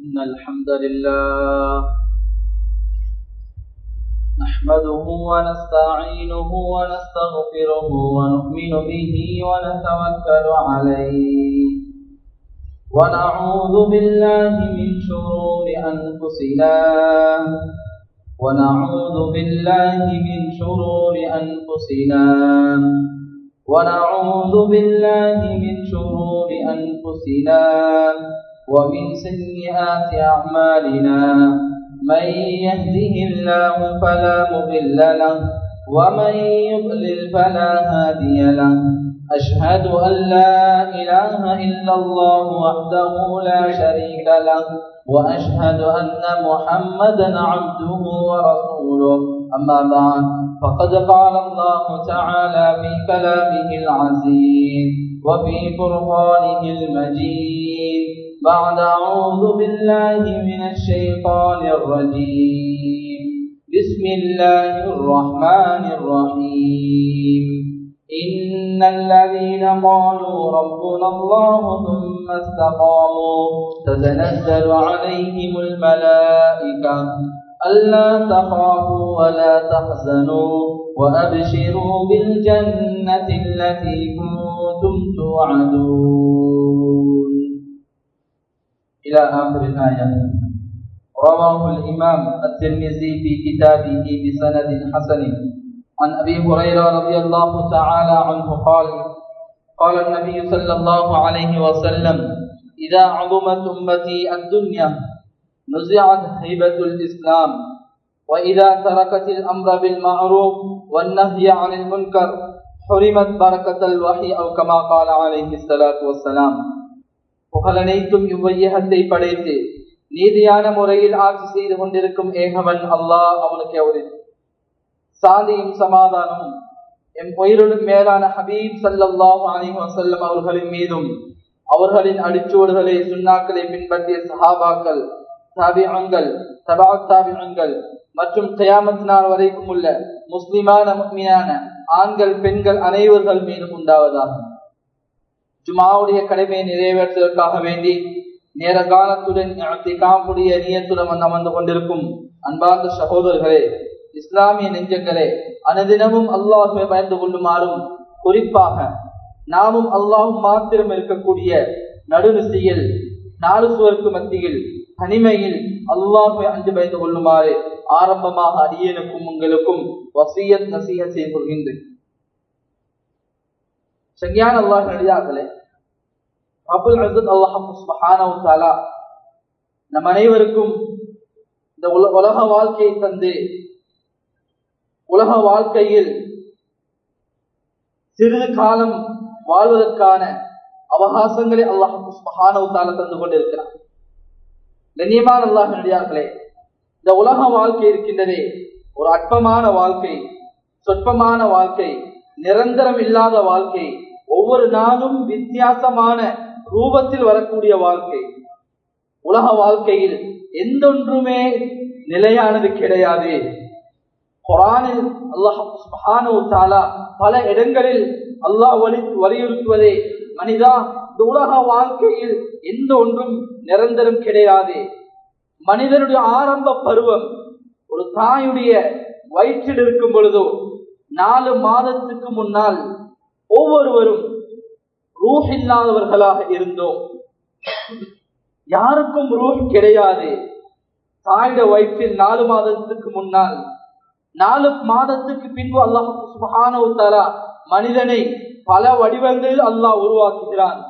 إن الحمد لله نحمده ونستعينه ونستغفره ونؤمن به ونتوكل عليه ونعوذ بالله من شرور أنفسنا ونعوذ بالله من شرور أنفسنا ونعوذ بالله من شرور أنفسنا ومن سيئات أعمالنا من يهده الله فلا مضل له ومن يضلل فلا هادي له أشهد أن لا إله إلا الله وحده لا شريك له وأشهد أن محمدا عبده ورسوله أما بعد فقد قال الله تعالى في كلامه العزيز وفي فرقانه المجيد بعد أعوذ بالله من الشيطان الرجيم بسم الله الرحمن الرحيم إن الذين قالوا ربنا الله ثم استقاموا تتنزل عليهم الملائكة ألا تخافوا ولا تحزنوا وأبشروا بالجنة التي كنتم توعدون إلى آخر الآية رواه الإمام الترمذي في كتابه بسند حسن عن أبي هريرة رضي الله تعالى عنه قال قال النبي صلى الله عليه وسلم إذا عظمت أمتي الدنيا نزعت هيبة الإسلام وإذا تركت الأمر بالمعروف والنهي عن المنكر حرمت بركة الوحي أو كما قال عليه الصلاة والسلام புகழனைத்தும் இவ்வையகத்தை படைத்து நீதியான முறையில் ஆட்சி செய்து கொண்டிருக்கும் ஏகவன் அல்லாஹ் அவனுக்கு அவரின் சாந்தியும் சமாதானமும் என் உயிரிலும் மேலான ஹபீப் சல்லாஹ் அலி வசல்லம் அவர்களின் மீதும் அவர்களின் அடிச்சுவடுகளை சுண்ணாக்களை பின்பற்றிய சஹாபாக்கள் தாபியங்கள் தபா தாபியங்கள் மற்றும் கயாமத் நாள் வரைக்கும் உள்ள முஸ்லிமான முக்மியான ஆண்கள் பெண்கள் அனைவர்கள் மீதும் உண்டாவதாகும் ஜுமாவுடைய கடமையை நிறைவேற்றுவதற்காக வேண்டி நேர காலத்துடன் காப்புடைய நியத்துடன் அமர்ந்து கொண்டிருக்கும் அன்பார்ந்த சகோதரர்களே இஸ்லாமிய நெஞ்சங்களே அனுதினமும் அல்லாஹுவை பயந்து கொள்ளுமாறும் குறிப்பாக நாமும் அல்லாஹும் மாத்திரம் இருக்கக்கூடிய நடுநிசையில் நாலு சுவருக்கு மத்தியில் தனிமையில் அல்லாஹுவை அஞ்சு பயந்து கொள்ளுமாறு ஆரம்பமாக அடியனுக்கும் உங்களுக்கும் வசியத் நசீக செய்து கொள்கின்றேன் சரியான அல்லாஹ் நடிகார்களே அபுல் அசத் அல்லாஹாலா நம் அனைவருக்கும் இந்த உலக வாழ்க்கையை தந்து உலக வாழ்க்கையில் சிறிது காலம் வாழ்வதற்கான அவகாசங்களை அல்லாஹால தந்து கொண்டிருக்கிறார் கண்ணியமான அல்லாஹ் நடிகார்களே இந்த உலக வாழ்க்கை இருக்கின்றதே ஒரு அற்பமான வாழ்க்கை சொற்பமான வாழ்க்கை நிரந்தரம் இல்லாத வாழ்க்கை ஒவ்வொரு நாளும் வித்தியாசமான ரூபத்தில் வரக்கூடிய வாழ்க்கை உலக வாழ்க்கையில் எந்தொன்றுமே நிலையானது கிடையாது குரானில் அல்லாஹாலா பல இடங்களில் அல்லாஹ் வலி வலியுறுத்துவதே மனிதா இந்த உலக வாழ்க்கையில் எந்த ஒன்றும் நிரந்தரம் கிடையாது மனிதனுடைய ஆரம்ப பருவம் ஒரு தாயுடைய வயிற்றில் இருக்கும் பொழுதோ நாலு மாதத்துக்கு முன்னால் ஒவ்வொருவரும் ரூஹ் இல்லாதவர்களாக இருந்தோம் யாருக்கும் ரூஹ் கிடையாது தாயுடைய வயிற்றில் நாலு மாதத்துக்கு முன்னால் நாலு மாதத்துக்கு பின்பு அல்லாஹ் சுபஹானவுத்தாலா மனிதனை பல வடிவங்களில் அல்லாஹ் உருவாக்குகிறான்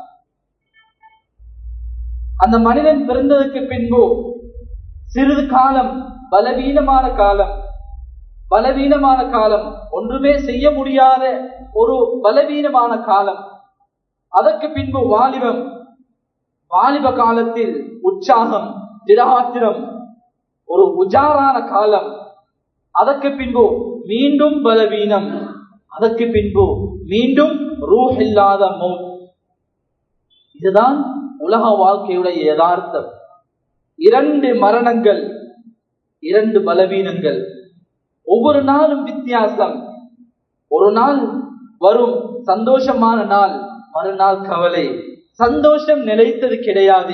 அந்த மனிதன் பிறந்ததுக்கு பின்பு சிறிது காலம் பலவீனமான காலம் பலவீனமான காலம் ஒன்றுமே செய்ய முடியாத ஒரு பலவீனமான காலம் அதற்கு பின்பு வாலிபம் வாலிப காலத்தில் உற்சாகம் திரகாத்திரம் ஒரு உஜாரான காலம் அதற்கு பின்பு மீண்டும் பலவீனம் அதற்கு பின்பு மீண்டும் ரூஹ் இல்லாத மௌத் இதுதான் உலக வாழ்க்கையுடைய யதார்த்தம் இரண்டு மரணங்கள் இரண்டு பலவீனங்கள் ஒவ்வொரு நாளும் வித்தியாசம் ஒரு நாள் வரும் சந்தோஷமான நாள் மறுநாள் கவலை சந்தோஷம் நிலைத்தது கிடையாது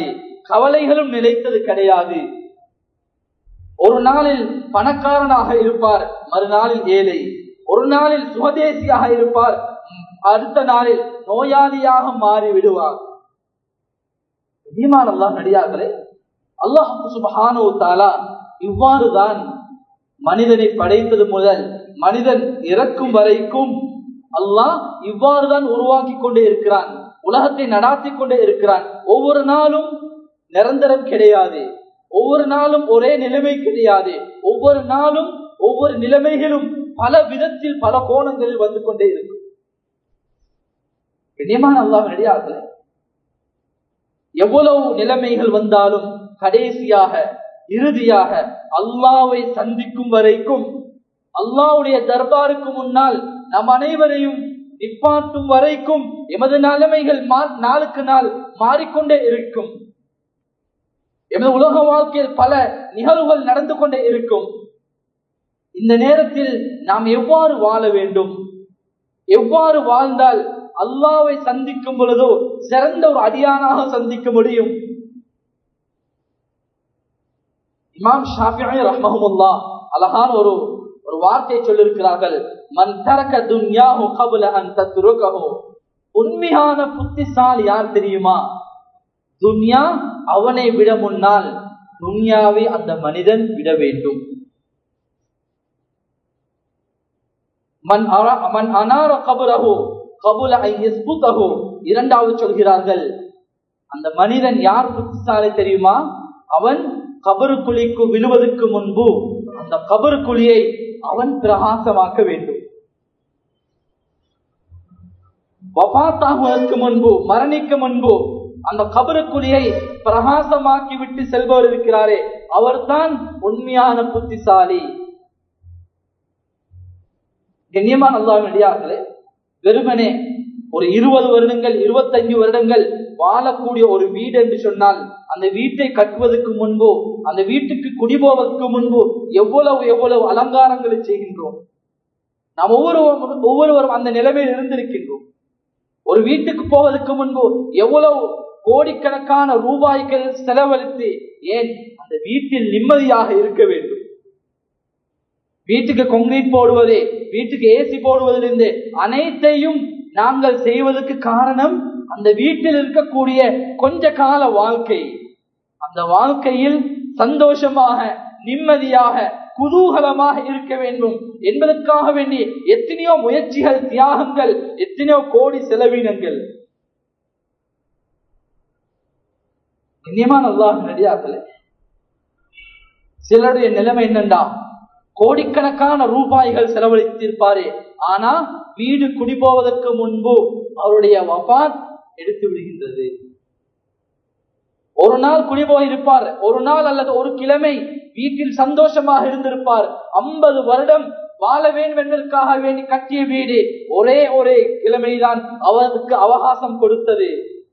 கவலைகளும் நிலைத்தது கிடையாது ஒரு நாளில் பணக்காரனாக இருப்பார் மறுநாளில் ஏழை ஒரு நாளில் சுகதேசியாக இருப்பார் அடுத்த நாளில் நோயாளியாக மாறி விடுவார் நீமானல்லாம் நடிகார்களே அல்லாஹு சுபஹானோ தாலா இவ்வாறுதான் மனிதனை படைத்தது முதல் மனிதன் இறக்கும் வரைக்கும் அல்லாஹ் இவ்வாறுதான் உருவாக்கி கொண்டே இருக்கிறான் உலகத்தை நடாத்தி கொண்டே இருக்கிறான் ஒவ்வொரு நாளும் நிரந்தரம் கிடையாது ஒவ்வொரு நாளும் ஒரே நிலைமை கிடையாது ஒவ்வொரு நாளும் ஒவ்வொரு நிலைமைகளும் பல விதத்தில் பல கோணங்களில் வந்து கொண்டே இருக்கும் கண்ணியமான அல்லாஹ் நடிகார்களே எவ்வளவு நிலைமைகள் வந்தாலும் கடைசியாக இறுதியாக அல்லாவை சந்திக்கும் வரைக்கும் அல்லாவுடைய தர்பாருக்கு முன்னால் நம் அனைவரையும் நிப்பாட்டும் வரைக்கும் எமது நிலைமைகள் நாளுக்கு நாள் மாறிக்கொண்டே இருக்கும் எமது உலக வாழ்க்கையில் பல நிகழ்வுகள் நடந்து கொண்டே இருக்கும் இந்த நேரத்தில் நாம் எவ்வாறு வாழ வேண்டும் எவ்வாறு வாழ்ந்தால் அல்லாவை சந்திக்கும் பொழுதோ சிறந்த ஒரு அடியானாக சந்திக்க முடியும் இமாம் ஷாஃபி ரஹ்மஹமுல்லா அழகான ஒரு ஒரு வார்த்தை சொல்லிருக்கிறார்கள் மன் தரக்க துன்யாஹு கபுல அன் தத்ருகஹு உண்மையான புத்திசாலி யார் தெரியுமா துன்யா அவனை விட முன்னால் துன்யாவை அந்த மனிதன் விட வேண்டும் மன் மன் அனார கபுரஹு கபுல ஐயஸ்புதஹு இரண்டாவது சொல்கிறார்கள் அந்த மனிதன் யார் புத்திசாலி தெரியுமா அவன் கபரு குழிக்கு விழுவதற்கு முன்பு அந்த கபரு குழியை அவன் பிரகாசமாக்க வேண்டும் வபாத்தாகுவதற்கு முன்பு மரணிக்க முன்பு அந்த கபரு குழியை பிரகாசமாக்கி விட்டு செல்பவர் இருக்கிறாரே அவர்தான் உண்மையான புத்திசாலி கண்ணியமான அல்லாவினடியார்களே வெறுமனே ஒரு இருபது வருடங்கள் இருபத்தஞ்சு வருடங்கள் வாழக்கூடிய ஒரு வீடு என்று சொன்னால் அந்த வீட்டை கட்டுவதற்கு முன்பு அந்த வீட்டுக்கு குடிபோவதற்கு முன்பு எவ்வளவு எவ்வளவு அலங்காரங்களை செய்கின்றோம் நாம் ஒவ்வொருவரும் ஒவ்வொருவரும் அந்த நிலைமையில் இருந்திருக்கின்றோம் ஒரு வீட்டுக்கு போவதற்கு முன்பு எவ்வளவு கோடிக்கணக்கான ரூபாய்கள் செலவழித்து ஏன் அந்த வீட்டில் நிம்மதியாக இருக்க வேண்டும் வீட்டுக்கு கொங்கிரீட் போடுவது வீட்டுக்கு ஏசி போடுவதிலிருந்து அனைத்தையும் நாங்கள் செய்வதற்கு காரணம் அந்த வீட்டில் இருக்கக்கூடிய கொஞ்ச கால வாழ்க்கை அந்த வாழ்க்கையில் சந்தோஷமாக நிம்மதியாக குதூகலமாக இருக்க வேண்டும் என்பதற்காக வேண்டி எத்தனையோ முயற்சிகள் தியாகங்கள் எத்தனையோ கோடி செலவினங்கள் கண்ணியமான அல்லாஹ் நடிகாக்களே சிலருடைய நிலைமை என்னண்டா கோடிக்கணக்கான ரூபாய்கள் செலவழித்திருப்பாரு ஆனா வீடு குடிபோவதற்கு முன்பு அவருடைய வபாத் எடுத்து விடுகின்றது ஒரு நாள் குடிபோய் இருப்பார் ஒரு நாள் அல்லது ஒரு கிழமை வீட்டில் சந்தோஷமாக இருந்திருப்பார் ஐம்பது வருடம் வாழ வேண்டும் என்பதற்காக வேண்டி கட்டிய வீடு ஒரே ஒரே கிழமைதான் அவருக்கு அவகாசம் கொடுத்தது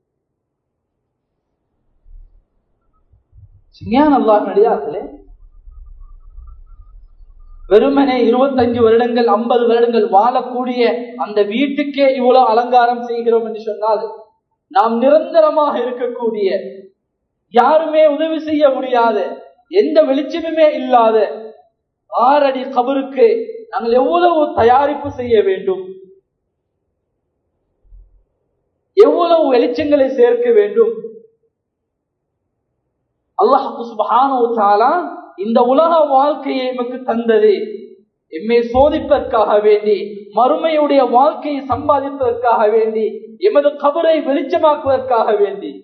அல்லாஹ் நடிகார்களே வெறுமனே இருபத்தஞ்சு வருடங்கள் ஐம்பது வருடங்கள் வாழக்கூடிய அந்த வீட்டுக்கே இவ்வளவு அலங்காரம் செய்கிறோம் என்று சொன்னால் நாம் நிரந்தரமாக இருக்கக்கூடிய யாருமே உதவி செய்ய முடியாத எந்த வெளிச்சமுமே இல்லாத ஆறடி கபருக்கு நாங்கள் எவ்வளவு தயாரிப்பு செய்ய வேண்டும் எவ்வளவு வெளிச்சங்களை சேர்க்க வேண்டும் அல்லாஹு இந்த உலக வாழ்க்கையை எமக்கு தந்தது எம்மை சோதிப்பதற்காக வேண்டி மறுமையுடைய வாழ்க்கையை சம்பாதிப்பதற்காக வேண்டி எமது கபரை வெளிச்சமாக்குவதற்காக வேண்டி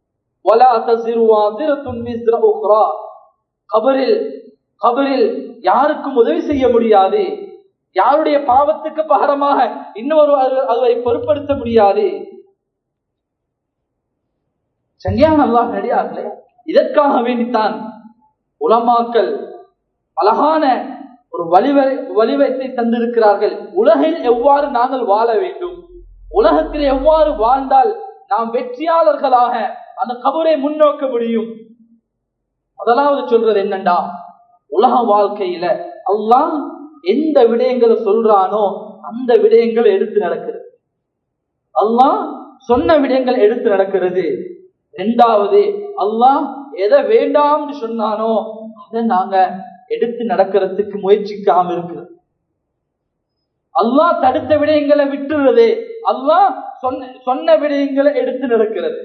கபரில் கபரில் யாருக்கும் உதவி செய்ய முடியாது யாருடைய பாவத்துக்கு பகரமாக இன்னொரு அதை பொருட்படுத்த முடியாது சங்கியான அல்லாஹ் நடிகார்களே இதற்காக வேண்டித்தான் உலமாக்கள் அழகான ஒரு வலிவை வலிவத்தை தந்திருக்கிறார்கள் உலகில் எவ்வாறு நாங்கள் வாழ வேண்டும் உலகத்தில் எவ்வாறு வாழ்ந்தால் நாம் வெற்றியாளர்களாக அந்த கபரை முன்னோக்க முடியும் முதலாவது சொல்றது என்னண்டா உலக வாழ்க்கையில அல்லாஹ் எந்த விடயங்களை சொல்றானோ அந்த விடயங்கள் எடுத்து நடக்கிறது அல்லாஹ் சொன்ன விடயங்கள் எடுத்து நடக்கிறது ரெண்டாவது அல்லாஹ் எதை வேண்டாம்னு சொன்னானோ அதை நாங்க எடுத்து நடக்கிறதுக்கு முயற்சிக்காம இருக்கிறோம் அல்லாஹ் தடுத்த விடயங்களை விட்டுறது அல்லாஹ் சொன்ன சொன்ன விடயங்களை எடுத்து நடக்கிறது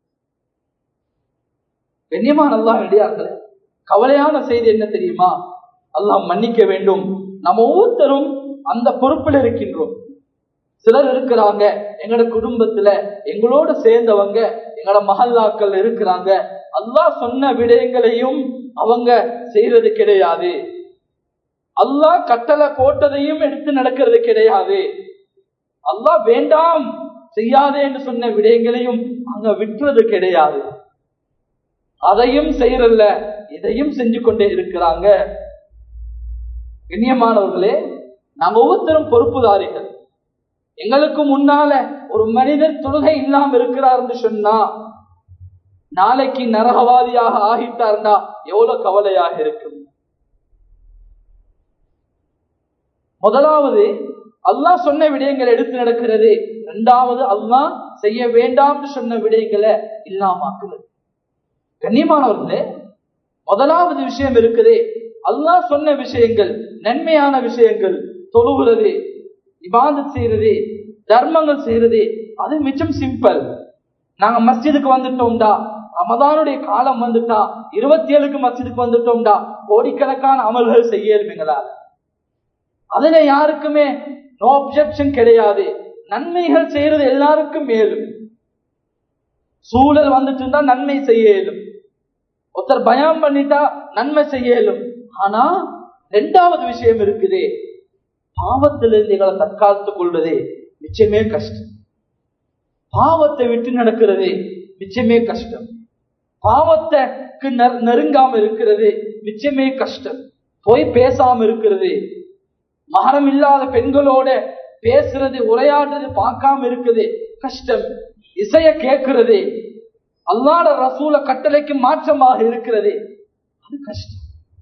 கண்ணியமான அல்லாஹ் ரெடியார்கள் கவலையான செய்தி என்ன தெரியுமா அல்லாஹ் மன்னிக்க வேண்டும் நம்ம ஒவ்வொருத்தரும் அந்த பொறுப்பில் இருக்கின்றோம் சிலர் இருக்கிறாங்க எங்களோட குடும்பத்துல எங்களோட சேர்ந்தவங்க எங்களோட மகல்லாக்கள் இருக்கிறாங்க அல்லாஹ் சொன்ன விடயங்களையும் அவங்க செய்யறது கிடையாது அல்லாஹ் கட்டளை போட்டதையும் எடுத்து நடக்கிறது கிடையாது அல்லாஹ் வேண்டாம் செய்யாதே என்று சொன்ன விடயங்களையும் அங்க விட்டுறது கிடையாது அதையும் செய்யறல்ல இதையும் செஞ்சு கொண்டே இருக்கிறாங்க கண்ணியமானவர்களே நாங்க ஒவ்வொருத்தரும் பொறுப்புதாரிகள் எங்களுக்கு முன்னால ஒரு மனிதர் தொழுகை இல்லாம இருக்கிறார் என்று சொன்னா நாளைக்கு நரகவாதியாக ஆகிட்டார்னா எவ்வளவு கவலையாக இருக்கும் முதலாவது அல்லாஹ் சொன்ன விடயங்களை எடுத்து நடக்கிறது இரண்டாவது அல்லாஹ் செய்ய வேண்டாம் சொன்ன விடயங்களை இல்லாமாக்குறது கண்ணியமானவர்களே முதலாவது விஷயம் இருக்குது அல்லாஹ் சொன்ன விஷயங்கள் நன்மையான விஷயங்கள் தொழுகிறது இபாதத் செய்யறது தர்மங்கள் செய்யறது அது மிச்சம் சிம்பிள் நாங்க மஸ்ஜிதுக்கு வந்துட்டோம்டா ரமதானுடைய காலம் வந்துட்டா இருபத்தி ஏழுக்கு மஸ்ஜிதுக்கு வந்துட்டோம்டா கோடிக்கணக்கான அமல்கள் செய்ய எங்களால் அதுல யாருக்குமே நோ அப்செப்ஷன் கிடையாது நன்மைகள் செய்யறது எல்லாருக்கும் மேலும் சூழல் வந்துட்டு இருந்தா நன்மை செய்ய இயலும் ஒருத்தர் பயம் பண்ணிட்டா நன்மை செய்ய இயலும் ஆனா ரெண்டாவது விஷயம் இருக்குது பாவத்திலிருந்து எங்களை தற்காத்துக் கொள்வது நிச்சயமே கஷ்டம் பாவத்தை விட்டு நடக்கிறது நிச்சயமே கஷ்டம் பாவத்தைக்கு நெருங்காம இருக்கிறது நிச்சயமே கஷ்டம் போய் பேசாம இருக்கிறது மகரம் இல்லாத பெண்களோட பேசுறது உரையாடுறது பார்க்காம இருக்குது கஷ்டம் இசைய கேட்கிறது அல்லாட ரசூல கட்டளைக்கு மாற்றமாக இருக்கிறது அது கஷ்டம்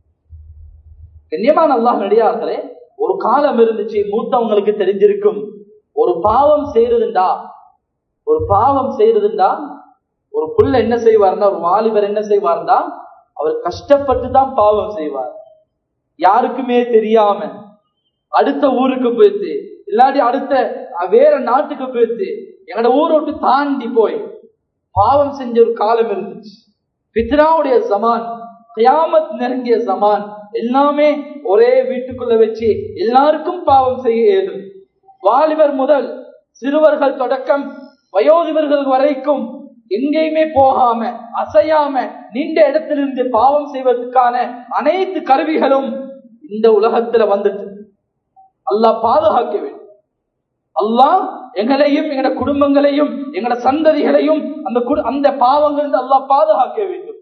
கண்ணியமான அல்லாஹ் நடிகார்களே ஒரு காலம் இருந்துச்சு மூத்தவங்களுக்கு தெரிஞ்சிருக்கும் ஒரு பாவம் செய்யறதுண்டா ஒரு பாவம் செய்யறதுண்டா ஒரு புள்ள என்ன செய்வார்னா ஒரு வாலிபர் என்ன செய்வார்னா அவர் கஷ்டப்பட்டு தான் பாவம் செய்வார் யாருக்குமே தெரியாம அடுத்த ஊருக்கு போயிட்டு இல்லாட்டி அடுத்த வேற நாட்டுக்கு போயிட்டு எங்களோட ஊரை விட்டு தாண்டி போய் பாவம் செஞ்ச ஒரு காலம் இருந்துச்சு பித்ராவுடைய சமான் கியாமத் நெருங்கிய சமான் எல்லாமே ஒரே வீட்டுக்குள்ள வச்சு எல்லாருக்கும் பாவம் செய்ய இயலும் வாலிபர் முதல் சிறுவர்கள் தொடக்கம் வயோதிபர்கள் வரைக்கும் எங்கேயுமே போகாம அசையாம நீண்ட இடத்திலிருந்து பாவம் செய்வதற்கான அனைத்து கருவிகளும் இந்த உலகத்துல வந்துட்டு அல்லாஹ் பாதுகாக்க வேண்டும் அல்லாஹ் எங்களையும் எங்கட குடும்பங்களையும் எங்கட சந்ததிகளையும் அந்த அந்த பாவங்கள் அல்லாஹ் பாதுகாக்க வேண்டும்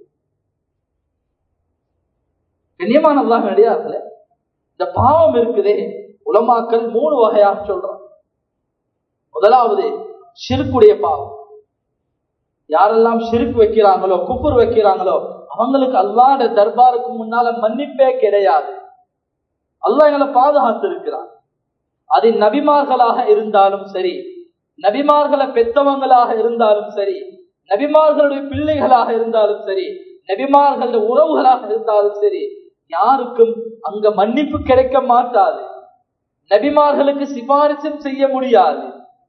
கண்ணியமான அல்லாஹ் நடிகார்களே இந்த பாவம் இருக்குதே உலமாக்கள் மூணு வகையாக சொல்றான் முதலாவது ஷிருக்குடைய பாவம் யாரெல்லாம் ஷிருக்கு வைக்கிறாங்களோ குப்புர் வைக்கிறாங்களோ அவங்களுக்கு அல்லாட தர்பாருக்கு முன்னால மன்னிப்பே கிடையாது அல்லாஹ் எங்களை பாதுகாத்து இருக்கிறான் அது நபிமார்களாக இருந்தாலும் சரி நபிமார்களை பெத்தவங்களாக இருந்தாலும் சரி நபிமார்களுடைய பிள்ளைகளாக இருந்தாலும் சரி நபிமார்களுடைய உறவுகளாக இருந்தாலும் சரி யாருக்கும் அங்க மன்னிப்பு கிடைக்க மாட்டாது நபிமார்களுக்கு சிபாரிசும் செய்ய முடியாது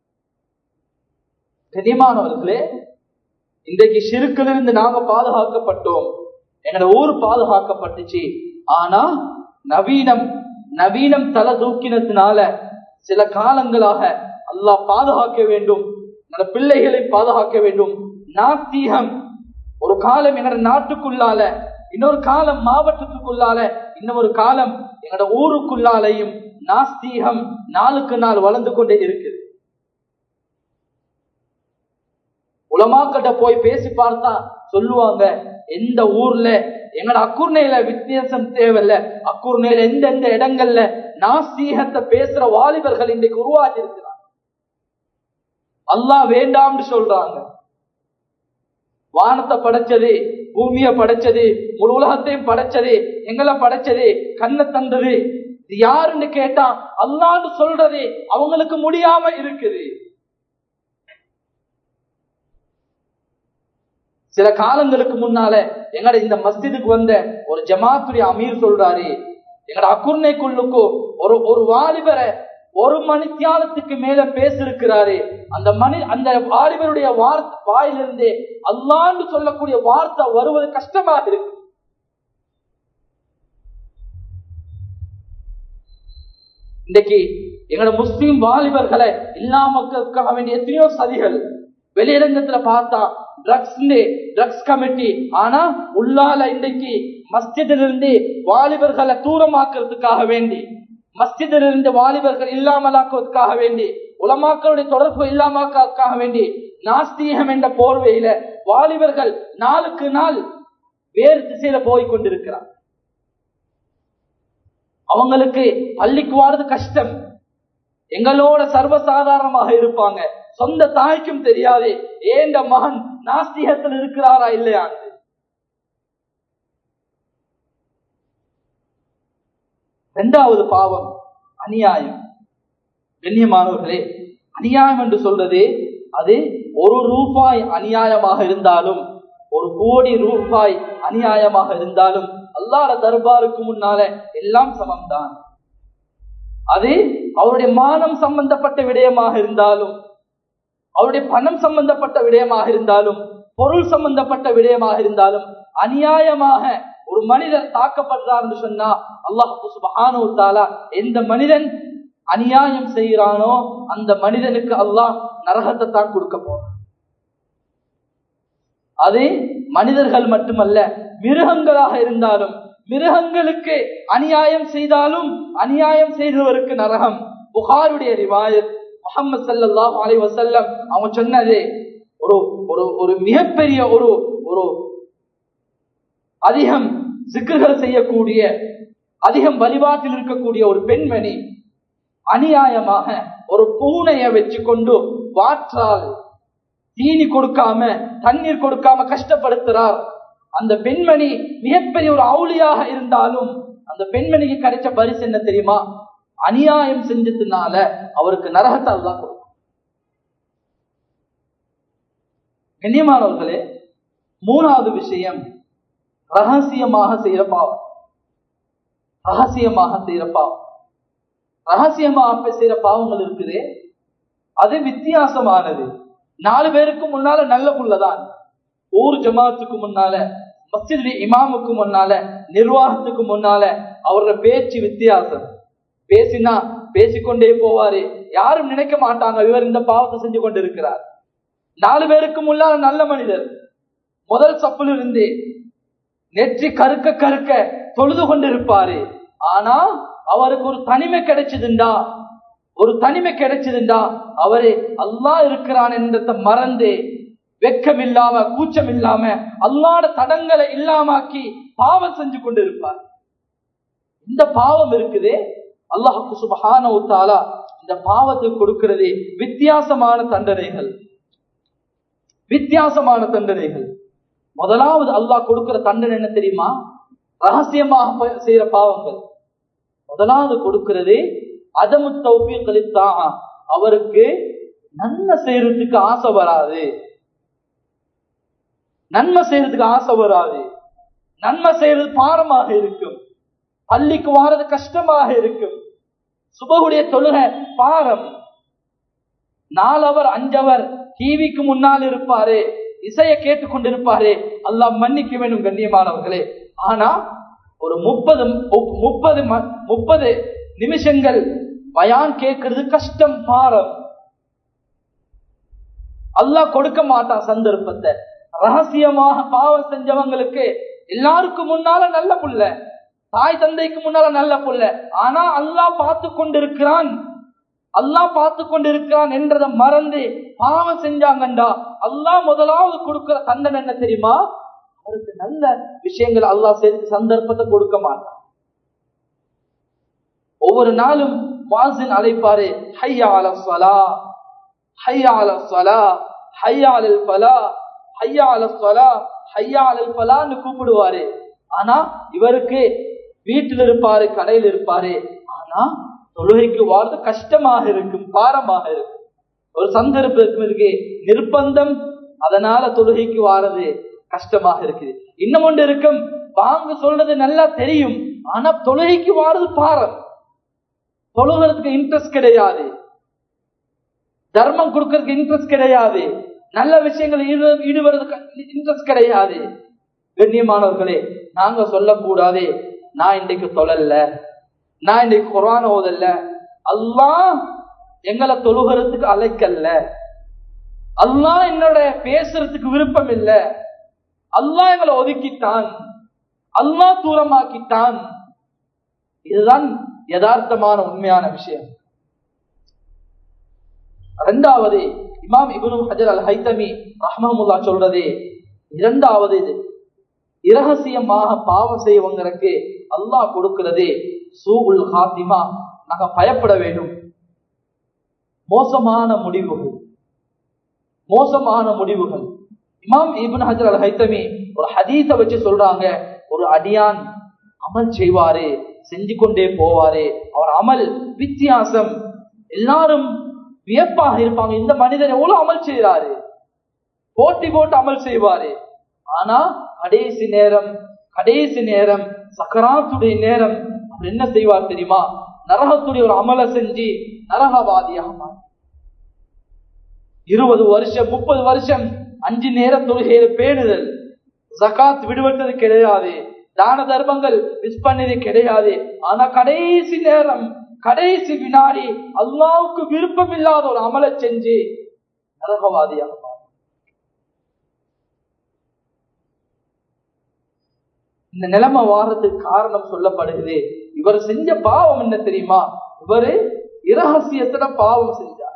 கனிமானவர்களே இன்றைக்கு சிறுக்கிலிருந்து நாங்க பாதுகாக்கப்பட்டோம் எங்களோட ஊர் பாதுகாக்கப்பட்டுச்சு ஆனா நவீனம் நவீனம் தலை தூக்கினதுனால சில காலங்களாக அல்லாஹ் பாதுகாக்க வேண்டும் எங்களோட பிள்ளைகளை பாதுகாக்க வேண்டும் நாஸ்தீகம் ஒரு காலம் எங்களோட நாட்டுக்குள்ளால இன்னொரு காலம் மாவட்டத்துக்குள்ளால இன்னொரு காலம் எங்களோட ஊருக்குள்ளாலையும் நாஸ்தீகம் நாளுக்கு நாள் வளர்ந்து கொண்டே இருக்குது உலமாக்கிட்ட போய் பேசி பார்த்தா சொல்லுவாங்க எந்த ஊர்ல எங்கட அக்குர்ணையில வித்தியாசம் தேவையில்ல அக்குர்ணையில எந்தெந்த இடங்கள்ல நாஸ்தீகத்தை பேசுற வாலிபர்கள் இன்றைக்கு உருவாகி இருக்கிறாங்க அல்லாஹ் வேண்டாம்னு சொல்றாங்க வானத்தை படைச்சது பூமிய படைச்சது முழு உலகத்தையும் படைச்சது எங்களை படைச்சது கண்ணை தந்தது இது யாருன்னு கேட்டா அல்லான்னு சொல்றது அவங்களுக்கு முடியாம இருக்குது சில காலங்களுக்கு முன்னால எங்கட இந்த மஸ்ஜிதுக்கு வந்த ஒரு ஜமாத்துடைய அமீர் சொல்றாரு எங்கட அக்குர்ணைக்குள்ளுக்கு ஒரு ஒரு வாலிபரை ஒரு மணித்தியாலத்துக்கு மேல பேசிருக்கிறாரு அந்த மணி அந்த வாலிபருடைய வார்த்தை வாயிலிருந்தே அல்லான்னு சொல்லக்கூடிய வார்த்தை வருவது கஷ்டமாக இருக்கு இன்னைக்கு எங்களோட முஸ்லீம் வாலிபர்களை இல்லாமக்காக வேண்டிய எத்தனையோ சதிகள் வெளியிடங்கத்துல பார்த்தா ட்ரக்ஸ் ட்ரக்ஸ் கமிட்டி ஆனா உள்ளால இன்றைக்கு மஸ்ஜிதிலிருந்து வாலிபர்களை தூரமாக்குறதுக்காக வேண்டி மஸ்ஜிதிலிருந்து வாலிபர்கள் இல்லாமலாக்குவதற்காக வேண்டி உலமாக்களுடைய தொடர்பு இல்லாமக்காக வேண்டி நாஸ்தீகம் என்ற போர்வையில வாலிபர்கள் நாளுக்கு நாள் வேறு திசையில போய் கொண்டிருக்கிறார் அவங்களுக்கு பள்ளிக்கு வாரது கஷ்டம் எங்களோட சர்வசாதாரணமாக இருப்பாங்க சொந்த தாய்க்கும் தெரியாது ஏண்ட மகன் நாஸ்திகத்தில் இருக்கிறாரா இல்லையா இரண்டாவது பாவம் அநியாயம் கண்ணியமானவர்களே அநியாயம் என்று சொல்றது அது ஒரு ரூபாய் அநியாயமாக இருந்தாலும் ஒரு கோடி ரூபாய் அநியாயமாக இருந்தாலும் அல்லாத தர்பாருக்கு முன்னால எல்லாம் சமம்தான் அது அவருடைய மானம் சம்பந்தப்பட்ட விடயமாக இருந்தாலும் அவருடைய பணம் சம்பந்தப்பட்ட விடயமாக இருந்தாலும் பொருள் சம்பந்தப்பட்ட விடயமாக இருந்தாலும் அநியாயமாக ஒரு மனிதர் தாக்கப்படுறார் என்று சொன்னா அல்லாஹு சுபஹானு தாலா எந்த மனிதன் அநியாயம் செய்கிறானோ அந்த மனிதனுக்கு அல்லாஹ் நரகத்தை தான் கொடுக்க போறான் அது மனிதர்கள் மட்டுமல்ல மிருகங்களாக இருந்தாலும் மிருகங்களுக்கு அநியாயம் செய்தாலும் அநியாயம் செய்தவருக்கு நரகம் புகாருடைய ரிவாயத் முகமது சல்லாஹ் அலை வசல்லம் அவங்க சொன்னது ஒரு ஒரு ஒரு மிகப்பெரிய ஒரு ஒரு அதிகம் சிக்கல்கள் செய்யக்கூடிய அதிகம் வழிபாட்டில் இருக்கக்கூடிய ஒரு பெண்மணி அநியாயமாக ஒரு பூனையை வச்சு கொண்டு வாற்றால் தீனி கொடுக்காம தண்ணீர் கொடுக்காம கஷ்டப்படுத்துறார் அந்த பெண்மணி மிகப்பெரிய ஒரு அவுளியாக இருந்தாலும் அந்த பெண்மணிக்கு கிடைச்ச பரிசு என்ன தெரியுமா அநியாயம் செஞ்சதுனால அவருக்கு நரகத்தால் தான் கொடுக்கும் கண்ணியமானவர்களே மூணாவது விஷயம் ரகசியமாக செய்யற பாவம் ரகசியமாக செய்யற பாவம் ரகசியமாக செய்யற பாவங்கள் இருக்குது அது வித்தியாசமானது நாலு பேருக்கு முன்னால நல்ல புள்ளதான் ஊர் ஜமாத்துக்கு முன்னால மஸ்ஜித் இமாமுக்கு முன்னால நிர்வாகத்துக்கு முன்னால அவரோட பேச்சு வித்தியாசம் பேசினா பேசிக்கொண்டே போவாரு யாரும் நினைக்க மாட்டாங்க இவர் இந்த பாவத்தை செஞ்சு கொண்டு இருக்கிறார் நாலு பேருக்கு முன்னால நல்ல மனிதர் முதல் சப்புல இருந்து நெற்றி கருக்க கருக்க தொழுது கொண்டு இருப்பாரு ஆனா அவருக்கு ஒரு தனிமை கிடைச்சதுண்டா ஒரு தனிமை கிடைச்சதுண்டா அவரு அல்லா இருக்கிறான் என்றதை மறந்து வெக்கம் இல்லாம கூச்சம் இல்லாம அல்லாட தடங்களை இல்லாமாக்கி பாவம் செஞ்சு கொண்டு இருப்பார் இந்த பாவம் இருக்குதே அல்லாஹு சுபஹான உத்தாலா இந்த பாவத்தை கொடுக்கிறது வித்தியாசமான தண்டனைகள் வித்தியாசமான தண்டனைகள் முதலாவது அல்லாஹ் கொடுக்கிற தண்டனை என்ன தெரியுமா ரகசியமாக செய்யற பாவங்கள் முதலாவது கொடுக்கிறது அதமு தௌபியக்களித்தான் அவருக்கு நன்மை செய்யறதுக்கு ஆசை வராது நன்மை செய்யறதுக்கு ஆசை வராது நன்மை செய்யறது பாரமாக இருக்கும் பள்ளிக்கு வாரது கஷ்டமாக இருக்கும் சுபகுடைய தொழுகை பாரம் நாலவர் அஞ்சவர் டிவிக்கு முன்னால் இருப்பாரு இசையை கேட்டுக்கொண்டிருப்பாரு அல்லாஹ் மன்னிக்க வேண்டும் கண்ணியமானவர்களே ஆனா ஒரு முப்பது முப்பது முப்பது நிமிஷங்கள் பயான் கேட்கறது கஷ்டம் பாரம் அல்லாஹ் கொடுக்க மாட்டான் சந்தர்ப்பத்தை ரகசியமாக பாவம் செஞ்சவங்களுக்கு எல்லாருக்கும் முன்னால நல்ல புள்ள தாய் தந்தைக்கு முன்னால நல்ல புள்ள ஆனா அல்லாஹ் பார்த்து கொண்டிருக்கிறான் அல்லாஹ் பார்த்து கொண்டிருக்கிறான் என்றதை மறந்து பாவம் செஞ்சாங்கண்டா அல்லாஹ் முதலாவது கொடுக்கிற தண்டனை என்ன தெரியுமா அவருக்கு நல்ல விஷயங்கள் அல்லாஹ் சேர்த்து சந்தர்ப்பத்தை கொடுக்க மாட்டான் ஒவ்வொரு நாளும் வாசின் அழைப்பாரு ஹையா அல சலா ஹையா அல சலா ஹையா அலல் பலா ஹையா அல சலா ஹையா அலல் பலான்னு கூப்பிடுவாரு ஆனா இவருக்கு வீட்டில் இருப்பாரு கடையில் இருப்பாரு ஆனா தொழுகைக்கு வாழ்றது கஷ்டமாக இருக்கும் பாரமாக இருக்கும் ஒரு சந்தர்ப்பம் இருக்கு நிர்பந்தம் அதனால தொழுகைக்கு வாரது கஷ்டமாக இருக்குது இன்னும் ஒன்று இருக்கும் வாங்க சொல்றது நல்லா தெரியும் ஆனா தொழுகைக்கு வாரது பாரம் தொழுகிறதுக்கு இன்ட்ரெஸ்ட் கிடையாது தர்மம் கொடுக்கறதுக்கு இன்ட்ரெஸ்ட் கிடையாது நல்ல விஷயங்கள் ஈடுபடுறதுக்கு இன்ட்ரெஸ்ட் கிடையாது கண்ணியமானவர்களே நாங்க சொல்லக்கூடாதே நான் இன்றைக்கு தொழல்ல நான் இன்றைக்கு குரான் ஓதல்ல அல்லா எங்களை தொழுகிறதுக்கு அழைக்கல்ல அல்லா என்னோட பேசுறதுக்கு விருப்பம் இல்ல அல்லா எங்களை ஒதுக்கிட்டான் அல்லா தூரமாக்கிட்டான் இதுதான் யதார்த்தமான உண்மையான விஷயம் இரண்டாவது இமாம் இபுனு ஹஜர் அல் ஹைத்தமி ரஹ்மமுல்லா சொல்றது இரண்டாவது இது இரகசியமாக பாவம் செய்வங்களுக்கு அல்லாஹ் கொடுக்கிறது சூகுல் ஹாத்திமா நாங்க பயப்பட வேண்டும் மோசமான முடிவுகள் மோசமான முடிவுகள் இமாம் இபுன் ஹஜர் அல் ஹைத்தமி ஒரு ஹதீஸ வச்சு சொல்றாங்க ஒரு அடியான் அமல் செய்வாரு செஞ்சு கொண்டே போவாரு அவர் அமல் வித்தியாசம் எல்லாரும் வியப்பாக இருப்பாங்க இந்த மனிதர் எவ்வளவு அமல் செய்யறாரு போட்டி போட்டு அமல் செய்வாரு ஆனா கடைசி நேரம் கடைசி நேரம் சக்கராத்துடைய நேரம் அவர் என்ன செய்வார் தெரியுமா நரகத்துடைய ஒரு அமலை செஞ்சு நரகவாதியாக இருபது வருஷம் முப்பது வருஷம் அஞ்சு நேர தொழுகையில பேணுதல் ஜகாத் விடுபட்டது கிடையாது தான தர்மங்கள் மிஸ் பண்ணது கிடையாது ஆனா கடைசி நேரம் கடைசி வினாடி அல்லாவுக்கு விருப்பம் இல்லாத ஒரு அமலை செஞ்சு நரகவாதியாக இந்த நிலைமை வாரத்துக்கு காரணம் சொல்லப்படுகிறது இவர் செஞ்ச பாவம் என்ன தெரியுமா இவரு இரகசியத்துல பாவம் செஞ்சார்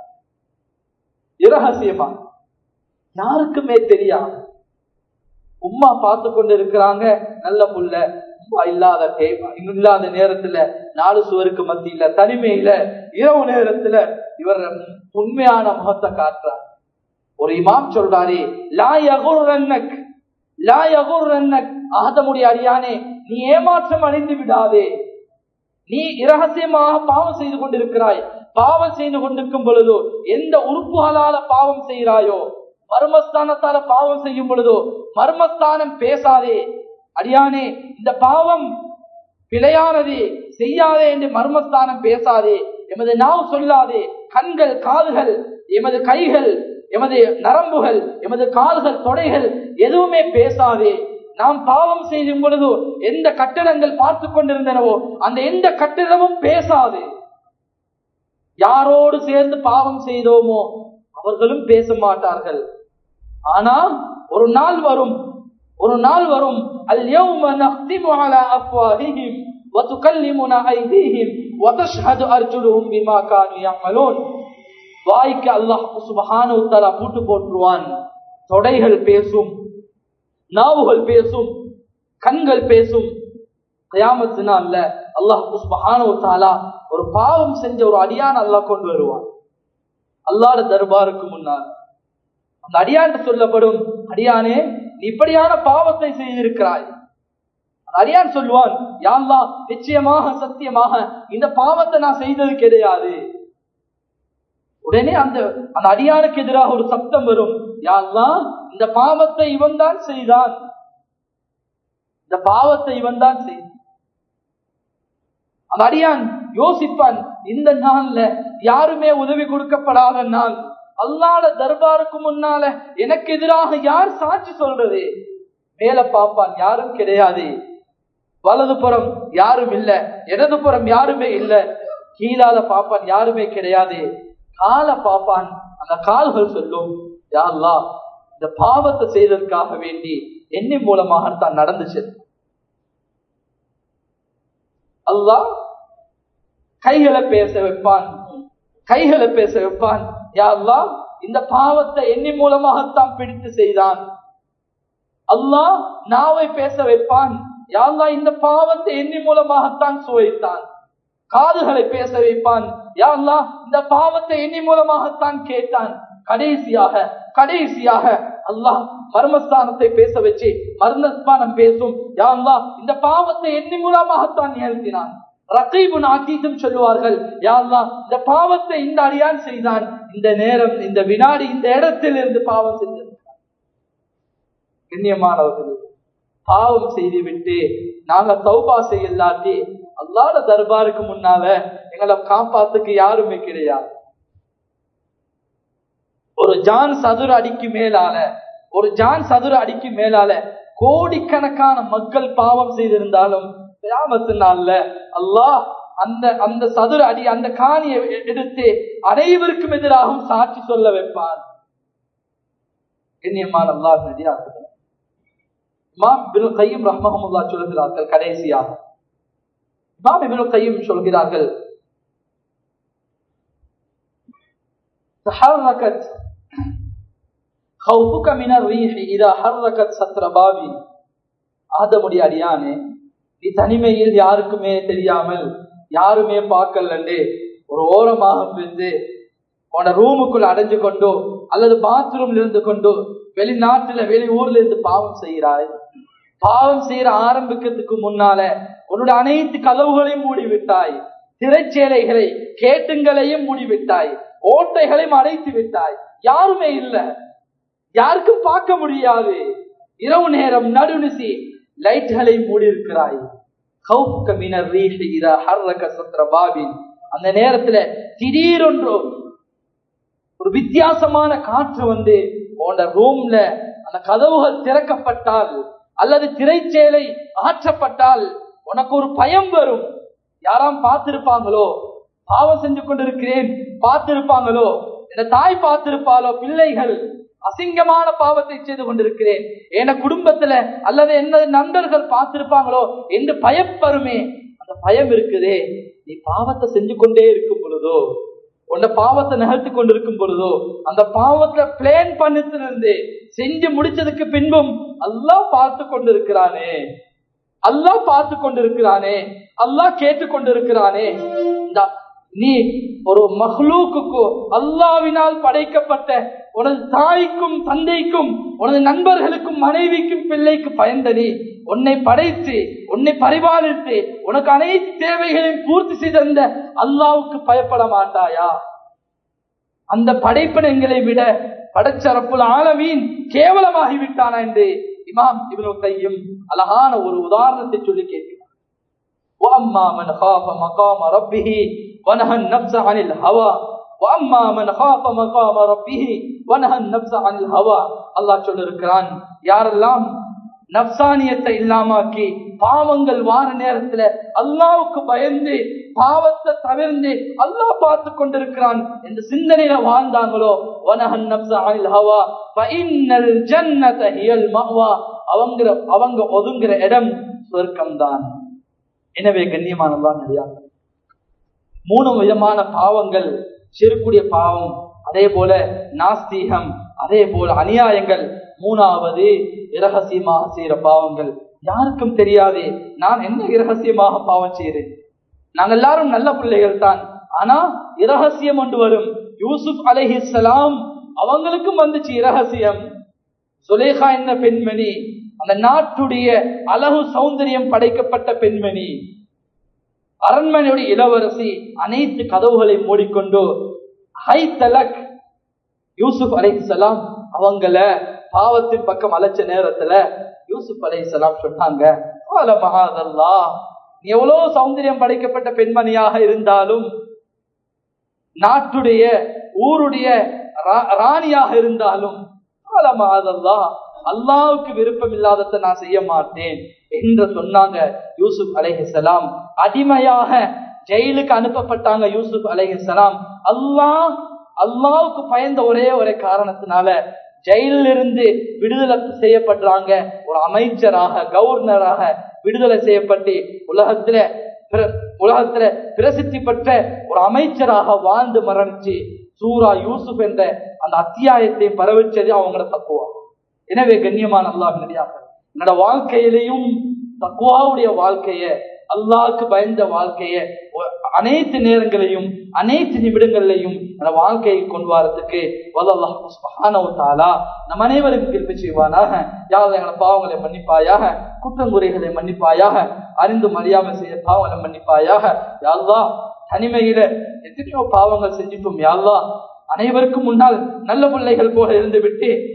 இரகசியமா யாருக்குமே தெரியாது உம்மா பார்த்து கொண்டு இருக்கிறாங்க நல்ல புள்ள உம்மா இல்லாத இல்லாத நேரத்துல நாலு சுவருக்கு மத்தியில தனிமையில இரவு நேரத்துல இவர் உண்மையான முகத்தை காட்டுறார் ஒரு இமாம் சொல்றாரு லா யகுர்ரன்னக் லா யகுர்ரன்னக் ஆதமுடைய அடியானே நீ ஏமாற்றம் அடைந்து விடாதே நீ இரகசியமாக பாவம் செய்து கொண்டிருக்கிறாய் பாவம் செய்து கொண்டிருக்கும் பொழுதோ எந்த உறுப்புகளால பாவம் செய்கிறாயோ மர்மஸ்தானத்தால பாவம் செய்யும் பொழுதோ மர்மஸ்தானம் பேசாதே அடியானே இந்த பாவம் பிழையானது செய்யாதே என்று மர்மஸ்தானம் பேசாதே எமது நாவு சொல்லாதே கண்கள் காதுகள் எமது கைகள் எமது நரம்புகள் எமது கால்கள் தொடைகள் எதுவுமே பேசாதே நாம் பாவம் செய்யும் பொழுது எந்த கட்டடங்கள் பார்த்து கொண்டிருந்தனவோ அந்த எந்த கட்டிடமும் பேசாது யாரோடு சேர்ந்து பாவம் செய்தோமோ அவர்களும் பேச மாட்டார்கள் ஆனா ஒரு நாள் வரும் ஒரு நாள் வரும் اليوم نختم على افواههم وتكلمنا ايديهم وتشهد ارجلهم بما كانوا يعملون வாய்க்கு அல்லாஹ் சுபஹானஹு வ தஆலா பூட்டு போட்டுருவான் தொடைகள் பேசும் நாவுகள் பேசும் கண்கள் பேசும் கயாமத்து நாள்ல அல்லாஹ் சுபஹானஹு வ தஆலா ஒரு பாவம் செஞ்ச ஒரு அடியான் அல்லாஹ் கொண்டு வருவான் அல்லாஹ்ட தர்பாருக்கு முன்னால் அந்த அடியான் சொல்லப்படும் அடியானே நீ இப்படியான பாவத்தை செய்திருக்கிறாய் அடியான் சொல்லுவான் யாழ்லா நிச்சயமாக சத்தியமாக இந்த பாவத்தை நான் செய்தது கிடையாது உடனே அந்த அந்த அடியானுக்கு எதிராக ஒரு சப்தம் வரும் யாழ்லா இந்த பாவத்தை இவன் தான் செய்தான் இந்த பாவத்தை இவன் தான் செய்தான் அந்த அடியான் யோசிப்பான் இந்த நாள்ல யாருமே உதவி கொடுக்கப்படாத நாள் அல்லாட தர்பாருக்கு முன்னால எனக்கு எதிராக யார் சாட்சி சொல்றது மேல பாப்பான் யாரும் கிடையாது வலது புறம் யாரும் இல்ல இடது புறம் யாருமே இல்ல கீழால பாப்பான் யாருமே கிடையாது கால பாப்பான் அந்த கால்கள் சொல்லும் யாருலா இந்த பாவத்தை செய்ததற்காக வேண்டி என்னை மூலமாக தான் நடந்துச்சு அல்லாஹ் கைகளை பேச வைப்பான் கைகளை பேச வைப்பான் யாழ்லா இந்த பாவத்தை எண்ணி மூலமாகத்தான் பிடித்து செய்தான் அல்லாஹ் நாவை பேச வைப்பான் யாழ்லா இந்த பாவத்தை எண்ணி மூலமாகத்தான் சுவைத்தான் காதுகளை பேச வைப்பான் யாழ்லா இந்த பாவத்தை எண்ணி மூலமாகத்தான் கேட்டான் கடைசியாக கடைசியாக அல்லாஹ் மர்மஸ்தானத்தை பேச வச்சு மர்மஸ்தானம் பேசும் யாழ்லா இந்த பாவத்தை எண்ணி மூலமாகத்தான் நிகழ்த்தினான் ரகீபுன் ஆக்கீதும் சொல்லுவார்கள் யாழ்லா இந்த பாவத்தை இந்த அடியான் செய்தான் இந்த நேரம் இந்த வினாடி இந்த இடத்தில் இருந்து பாவம் செஞ்சிருக்கிறான் கண்ணியமானவர்களே பாவம் செய்து விட்டு நாங்க தௌபா செய்யலாட்டி அல்லாத தர்பாருக்கு முன்னால எங்களை காப்பாத்துக்கு யாருமே கிடையாது ஒரு ஜான் சதுர அடிக்கு மேலால ஒரு ஜான் சதுர அடிக்கு மேலால கோடிக்கணக்கான மக்கள் பாவம் செய்திருந்தாலும் கியாமத்து நாள்ல அல்லாஹ் அந்த அந்த சதுர அடி அந்த காணியை எடுத்து அனைவருக்கும் எதிராகவும் சாட்சி சொல்ல வைப்பான் கண்ணியமான அல்லாஹ் நதியாக இமாம் இப்னு கையும் ரஹ்மஹமுல்லா சொல்கிறார்கள் கடைசியாக இமாம் இப்னு கையும் சொல்கிறார்கள் تحركت خوفك من الريح اذا حركت سطر بابي ஆதமுடைய அடியானே நீ தனிமையில் யாருக்குமே தெரியாமல் யாருமே பார்க்கலண்டே ஒரு ஓரமாக பிரிந்து உன ரூமுக்குள்ள அடைஞ்சு கொண்டோ அல்லது பாத்ரூம்ல இருந்து கொண்டோ வெளிநாட்டுல வெளி ஊர்ல இருந்து பாவம் செய்கிறாய் பாவம் செய்யற ஆரம்பிக்கிறதுக்கு முன்னால உன்னுடைய அனைத்து கதவுகளையும் மூடிவிட்டாய் திரைச்சேலைகளை கேட்டுங்களையும் மூடிவிட்டாய் ஓட்டைகளையும் அடைத்து விட்டாய் யாருமே இல்ல யாருக்கும் பார்க்க முடியாது இரவு நேரம் நடுநிசி லைட்களை மூடி இருக்கிறாய் அந்த நேரத்துல திடீரென்றோ ஒரு வித்தியாசமான காற்று வந்து உன்னோட ரூம்ல அந்த கதவுகள் திறக்கப்பட்டால் அல்லது திரைச்சேலை ஆற்றப்பட்டால் உனக்கு ஒரு பயம் வரும் யாராம் பார்த்திருப்பாங்களோ பாவம் செஞ்சு கொண்டிருக்கிறேன் பார்த்திருப்பாங்களோ என் தாய் பார்த்திருப்பாளோ பிள்ளைகள் அசிங்கமான பாவத்தை செய்து கொண்டிருக்கிறேன் என குடும்பத்துல அல்லது என்ன நண்பர்கள் பார்த்திருப்பாங்களோ என்று பயப்பருமே அந்த பயம் இருக்குதே நீ பாவத்தை செஞ்சு கொண்டே இருக்கும் பொழுதோ உன்ன பாவத்தை நகர்த்தி கொண்டிருக்கும் பொழுதோ அந்த பாவத்துல பிளேன் பண்ணிருந்து செஞ்சு முடிச்சதுக்கு பின்பும் அல்லாஹ் பார்த்து கொண்டிருக்கிறானே அல்லாஹ் பார்த்து கொண்டிருக்கிறானே அல்லாஹ் கேட்டு கொண்டிருக்கிறானே நீ ஒரு மஹ்லூக்குக்கோ அல்லாவினால் படைக்கப்பட்ட உனது தாய்க்கும் தந்தைக்கும் உனது நண்பர்களுக்கும் மனைவிக்கும் பிள்ளைக்கு பயந்த நீ உன்னை படைத்து உன்னை பரிபாலித்து உனக்கு அனைத்து தேவைகளையும் பூர்த்தி செய்திருந்த அல்லாவுக்கு பயப்பட மாட்டாயா அந்த படைப்பினங்களை விட படைச்சரப்புல ஆலமீன் கேவலமாகி விட்டானா என்று இமாம் இவனு கையும் அழகான ஒரு உதாரணத்தை சொல்லி கேட்கிறார் وأما من خاف مقام ربه ونهى النفس عن الهوى وأما من خاف مقام ربه ونهى النفس عن الهوى அல்லாஹ் சொல்லிருக்கிறான் யாரெல்லாம் நப்சானியத்தை இல்லாமாக்கி பாவங்கள் வார நேரத்துல அல்லாவுக்கு பயந்து பாவத்தை தவிர்ந்து அல்லாஹ் பார்த்து கொண்டிருக்கிறான் என்ற சிந்தனையில வாழ்ந்தாங்களோ வனஹன் நப்சா அனில் ஹவா ஃபஇன்னல் ஜன்னத ஹியல் மஅவா அவங்க அவங்க ஒதுங்குற இடம் சொர்க்கம்தான் எனவே கண்ணியமானதான் கிடையாது மூணு விதமான பாவங்கள் சிறுக்குடிய பாவம் அதே போல நாஸ்தீகம் அதே போல அநியாயங்கள் மூணாவது இரகசியமாக செய்யற பாவங்கள் யாருக்கும் தெரியாது நான் என்ன இரகசியமாக பாவம் செய்கிறேன் நாங்கள் எல்லாரும் நல்ல பிள்ளைகள் தான் ஆனா இரகசியம் ஒன்று வரும் யூசுப் அலைஹிஸ்லாம் அவங்களுக்கும் வந்துச்சு இரகசியம் சுலேகா என்ன பெண்மணி அந்த நாட்டுடைய அழகு சௌந்தரியம் படைக்கப்பட்ட பெண்மணி அரண்மனையுடைய இளவரசி அனைத்து கதவுகளை மூடிக்கொண்டு ஹை தலக் யூசுப் அலைஹிஸ்லாம் அவங்கள பாவத்தின் பக்கம் அழைச்ச நேரத்துல யூசுப் அலைஹிஸ்லாம் சொன்னாங்க மகாதல்லா நீ எவ்வளவு சௌந்தரியம் படைக்கப்பட்ட பெண்மணியாக இருந்தாலும் நாட்டுடைய ஊருடைய ராணியாக இருந்தாலும் மகாதல்லா அல்லாவுக்கு விருப்பம் இல்லாததை நான் செய்ய மாட்டேன் என்று சொன்னாங்க யூசுப் அலைஹிசலாம் அடிமையாக ஜெயிலுக்கு அனுப்பப்பட்டாங்க யூசுப் அலைஹிசலாம் அல்லாஹ் அல்லாவுக்கு பயந்த ஒரே ஒரே காரணத்தினால ஜெயிலில் இருந்து விடுதலை செய்யப்படுறாங்க ஒரு அமைச்சராக கவர்னராக விடுதலை செய்யப்பட்டு உலகத்துல உலகத்துல பிரசித்தி பெற்ற ஒரு அமைச்சராக வாழ்ந்து மரணிச்சு சூரா யூசுப் என்ற அந்த அத்தியாயத்தை பரவிச்சது அவங்களோட தப்புவா எனவே கண்ணியமான அல்லாஹ் நடிகார்கள் என்னோட வாழ்க்கையிலையும் தக்குவாவுடைய வாழ்க்கைய அல்லாஹ்க்கு பயந்த வாழ்க்கைய அனைத்து நேரங்களையும் அனைத்து நிமிடங்களையும் அந்த வாழ்க்கையை கொண்டு வரதுக்கு வல்லல்லாஹாலா நம் அனைவருக்கும் கிருப்பி செய்வானாக யாரும் எங்களை பாவங்களை மன்னிப்பாயாக குற்றங்குறைகளை மன்னிப்பாயாக அறிந்து மறியாமல் செய்ய பாவங்களை மன்னிப்பாயாக யாழ்லா தனிமையில எத்தனையோ பாவங்கள் செஞ்சிட்டோம் யாழ்லா அனைவருக்கும் முன்னால் நல்ல பிள்ளைகள் போல இருந்து விட்டு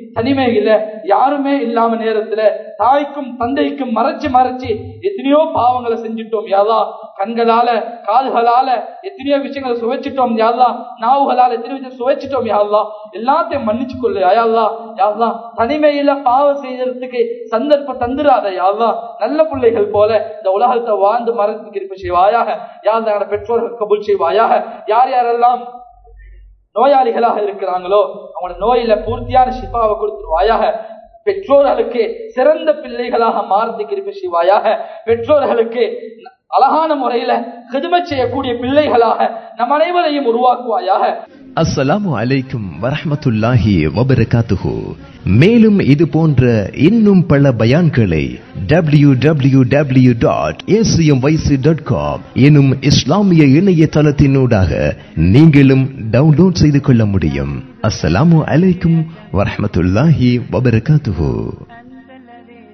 தனிமையில யாருமே இல்லாம நேரத்துல தாய்க்கும் தந்தைக்கும் மறைச்சு மறைச்சு எத்தனையோ பாவங்களை செஞ்சுட்டோம் யாதா கண்களால காதுகளால எத்தனையோ விஷயங்களை சுவைச்சிட்டோம் யாதா நாவுகளால எத்தனையோ விஷயம் சுவைச்சிட்டோம் யாதா எல்லாத்தையும் மன்னிச்சு கொள்ளு அயாதா யாதா தனிமையில பாவம் செய்யறதுக்கு சந்தர்ப்பம் தந்துராத யாதா நல்ல பிள்ளைகள் போல இந்த உலகத்தை வாழ்ந்து மறைத்து இருப்ப செய்வாயாக யார் பெற்றோர்கள் கபுல் செய்வாயாக யார் யாரெல்லாம் நோயாளிகளாக இருக்கிறாங்களோ அவங்களோட நோயில பூர்த்தியான ஷிஃபாவை கொடுத்துருவாயாக பெற்றோர்களுக்கு சிறந்த பிள்ளைகளாக மாறத்து கிருப்பி செய்வாயாக பெற்றோர்களுக்கு அழகான முறையில கிரும செய்யக்கூடிய பிள்ளைகளாக நம் அனைவரையும் உருவாக்குவாயாக அஸ்ஸலாமு அலைக்கும் வரஹ்மத்துல்லாஹி வபரகாத்துஹு மேலும் இது போன்ற இன்னும் பல பயான்களை W W W dot dot com எனும் இஸ்லாமிய இணையதளத்தினூடாக நீங்களும் டவுன்லோட் செய்து கொள்ள முடியும் அஸ்ஸலாமு அலைக்கும் வரஹ்மத்துல்லாஹி வபரகாத்துஹு